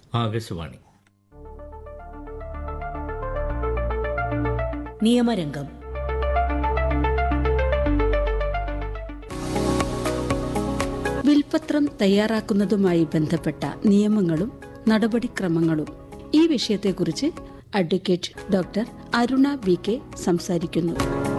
ആകാശവാണി നിയമരംഗം വിൽപത്രം തയ്യാറാക്കുന്നതുമായി ബന്ധപ്പെട്ട നിയമങ്ങളും നടപടിക്രമങ്ങളും ഈ വിഷയത്തെക്കുറിച്ച് advocate doctor Aruna V K സംസാരിക്കുന്നു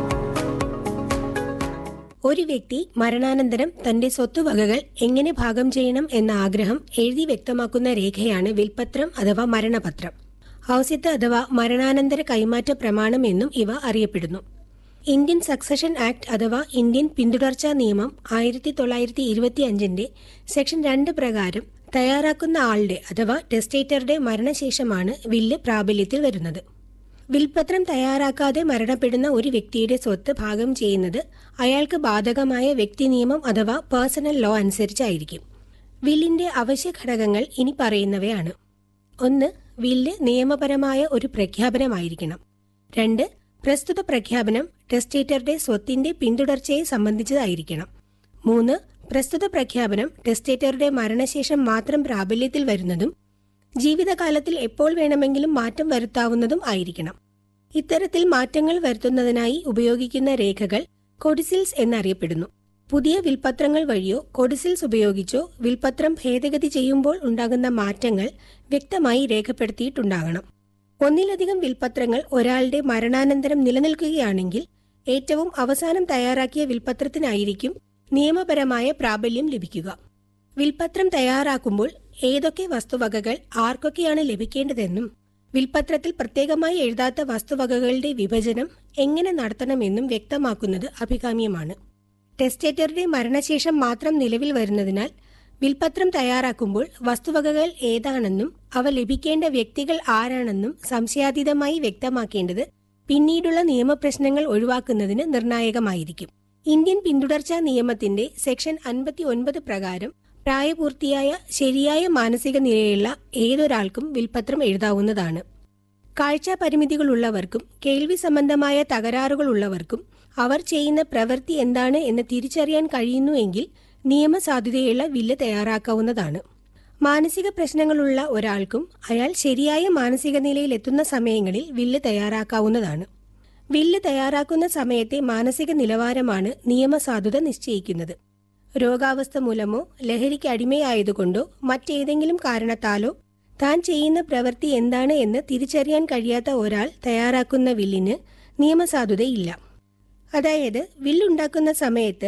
ഒരു വ്യക്തി മരണാനന്തരം തന്റെ സ്വത്തുവകകൾ എങ്ങനെ ഭാഗം ചെയ്യണം എന്ന ആഗ്രഹം എഴുതി വ്യക്തമാക്കുന്ന രേഖയാണ് വിൽപത്രം അഥവാ മരണപത്രം ഔസ്യത്ത് അഥവാ മരണാനന്തര കൈമാറ്റ പ്രമാണം എന്നും ഇവ അറിയപ്പെടുന്നു ഇന്ത്യൻ സക്സഷൻ ആക്ട് അഥവാ ഇന്ത്യൻ പിന്തുടർച്ചാ നിയമം ആയിരത്തി തൊള്ളായിരത്തി ഇരുപത്തി അഞ്ചിന്റെ സെക്ഷൻ രണ്ട് പ്രകാരം തയ്യാറാക്കുന്ന ആളുടെ അഥവാ ടെസ്റ്റേറ്ററുടെ മരണശേഷമാണ് വില്ല് പ്രാബല്യത്തിൽ വരുന്നത് വിൽപത്രം തയ്യാറാക്കാതെ മരണപ്പെടുന്ന ഒരു വ്യക്തിയുടെ സ്വത്ത് ഭാഗം ചെയ്യുന്നത് അയാൾക്ക് ബാധകമായ വ്യക്തി നിയമം അഥവാ പേഴ്സണൽ ലോ അനുസരിച്ചായിരിക്കും വില്ലിന്റെ അവശ്യ ഘടകങ്ങൾ ഇനി പറയുന്നവയാണ് ഒന്ന് വില്ല് നിയമപരമായ ഒരു പ്രഖ്യാപനമായിരിക്കണം രണ്ട് പ്രസ്തുത പ്രഖ്യാപനം ടെസ്റ്റേറ്ററുടെ സ്വത്തിന്റെ പിന്തുടർച്ചയെ സംബന്ധിച്ചതായിരിക്കണം മൂന്ന് പ്രസ്തുത പ്രഖ്യാപനം ടെസ്റ്റേറ്ററുടെ മരണശേഷം മാത്രം പ്രാബല്യത്തിൽ വരുന്നതും ജീവിതകാലത്തിൽ എപ്പോൾ വേണമെങ്കിലും മാറ്റം വരുത്താവുന്നതും ആയിരിക്കണം ഇത്തരത്തിൽ മാറ്റങ്ങൾ വരുത്തുന്നതിനായി ഉപയോഗിക്കുന്ന രേഖകൾ കൊഡിസിൽസ് എന്നറിയപ്പെടുന്നു പുതിയ വിൽപത്രങ്ങൾ വഴിയോ കൊഡിസിൽസ് ഉപയോഗിച്ചോ വിൽപത്രം ഭേദഗതി ചെയ്യുമ്പോൾ ഉണ്ടാകുന്ന മാറ്റങ്ങൾ വ്യക്തമായി രേഖപ്പെടുത്തിയിട്ടുണ്ടാകണം ഒന്നിലധികം വിൽപത്രങ്ങൾ ഒരാളുടെ മരണാനന്തരം നിലനിൽക്കുകയാണെങ്കിൽ ഏറ്റവും അവസാനം തയ്യാറാക്കിയ വിൽപത്രത്തിനായിരിക്കും നിയമപരമായ പ്രാബല്യം ലഭിക്കുക വിൽപത്രം തയ്യാറാക്കുമ്പോൾ ഏതൊക്കെ വസ്തുവകകൾ ആർക്കൊക്കെയാണ് ലഭിക്കേണ്ടതെന്നും വിൽപത്രത്തിൽ പ്രത്യേകമായി എഴുതാത്ത വസ്തുവകകളുടെ വിഭജനം എങ്ങനെ നടത്തണമെന്നും വ്യക്തമാക്കുന്നത് അഭികാമ്യമാണ് ടെസ്റ്റേറ്ററുടെ മരണശേഷം മാത്രം നിലവിൽ വരുന്നതിനാൽ വിൽപത്രം തയ്യാറാക്കുമ്പോൾ വസ്തുവകകൾ ഏതാണെന്നും അവ ലഭിക്കേണ്ട വ്യക്തികൾ ആരാണെന്നും സംശയാതീതമായി വ്യക്തമാക്കേണ്ടത് പിന്നീടുള്ള നിയമപ്രശ്നങ്ങൾ ഒഴിവാക്കുന്നതിന് നിർണായകമായിരിക്കും ഇന്ത്യൻ പിന്തുടർച്ചാ നിയമത്തിന്റെ സെക്ഷൻ അൻപത്തി ഒൻപത് പ്രകാരം പ്രായപൂർത്തിയായ ശരിയായ മാനസിക നിലയുള്ള ഏതൊരാൾക്കും വിൽപത്രം എഴുതാവുന്നതാണ് കാഴ്ചാ പരിമിതികളുള്ളവർക്കും കേൾവി സംബന്ധമായ തകരാറുകളുള്ളവർക്കും അവർ ചെയ്യുന്ന പ്രവൃത്തി എന്താണ് എന്ന് തിരിച്ചറിയാൻ കഴിയുന്നുവെങ്കിൽ നിയമസാധുതയുള്ള വില്ല് തയ്യാറാക്കാവുന്നതാണ് മാനസിക പ്രശ്നങ്ങളുള്ള ഒരാൾക്കും അയാൾ ശരിയായ മാനസിക നിലയിൽ എത്തുന്ന സമയങ്ങളിൽ വില്ല് തയ്യാറാക്കാവുന്നതാണ് വില്ല് തയ്യാറാക്കുന്ന സമയത്തെ മാനസിക നിലവാരമാണ് നിയമസാധുത നിശ്ചയിക്കുന്നത് രോഗാവസ്ഥ മൂലമോ ലഹരിക്ക് അടിമയായതുകൊണ്ടോ മറ്റേതെങ്കിലും കാരണത്താലോ താൻ ചെയ്യുന്ന പ്രവൃത്തി എന്താണ് എന്ന് തിരിച്ചറിയാൻ കഴിയാത്ത ഒരാൾ തയ്യാറാക്കുന്ന വില്ലിന് നിയമസാധുതയില്ല അതായത് വില്ലുണ്ടാക്കുന്ന സമയത്ത്